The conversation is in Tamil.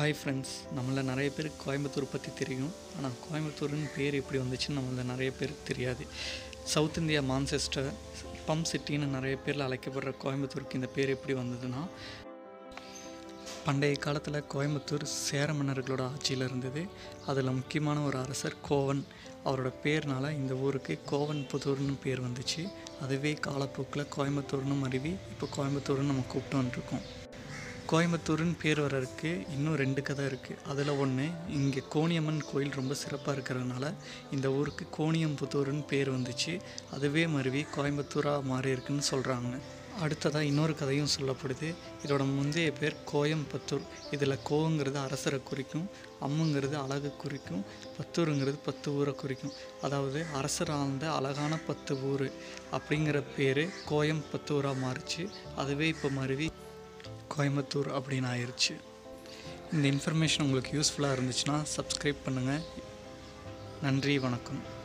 ஹாய் ஃப்ரெண்ட்ஸ் நம்மள நிறைய பேருக்கு கோயம்புத்தூர் பற்றி தெரியும் ஆனால் கோயம்புத்தூர்னு பேர் எப்படி வந்துச்சுன்னு நம்மள நிறைய பேருக்கு தெரியாது சவுத் இந்தியா மான்செஸ்டர் பம்ப் சிட்டின்னு நிறைய பேரில் அழைக்கப்படுற கோயம்புத்தூருக்கு இந்த பேர் எப்படி வந்ததுன்னா பண்டைய காலத்தில் கோயம்புத்தூர் சேர மன்னர்களோட ஆட்சியில் இருந்தது அதில் முக்கியமான ஒரு அரசர் கோவன் அவரோட பேர்னால இந்த ஊருக்கு கோவன் புதூர்னு பேர் வந்துச்சு அதுவே காலப்போக்கில் கோயம்புத்தூர்னு மருவி இப்போ கோயம்புத்தூர்னு நம்ம கூப்பிட்டு வந்துருக்கோம் கோயம்புத்தூர்னு பேர் வர்றதுக்கு இன்னும் ரெண்டு கதை இருக்குது அதில் ஒன்று இங்கே கோணியம்மன் கோயில் ரொம்ப சிறப்பாக இருக்கிறதுனால இந்த ஊருக்கு கோணியம்புத்தூர்னு பேர் வந்துச்சு அதுவே மருவி கோயம்புத்தூராக மாறி இருக்குன்னு சொல்கிறாங்க அடுத்ததாக இன்னொரு கதையும் சொல்லப்படுது இதோட முந்தைய பேர் கோயம்புத்தூர் இதில் கோங்கிறது அரசரை குறிக்கும் அம்முங்கிறது அழகு குறிக்கும் பத்தூருங்கிறது பத்து ஊரை குறிக்கும் அதாவது அரசர் ஆழ்ந்த அழகான பத்து ஊர் அப்படிங்கிற பேர் கோயம்புத்தூராக மாறிச்சு அதுவே இப்போ மருவி கோயம்புத்தூர் அப்படின்னு ஆயிடுச்சு இந்த இன்ஃபர்மேஷன் உங்களுக்கு யூஸ்ஃபுல்லாக இருந்துச்சுன்னா சப்ஸ்கிரைப் பண்ணுங்கள் நன்றி வணக்கம்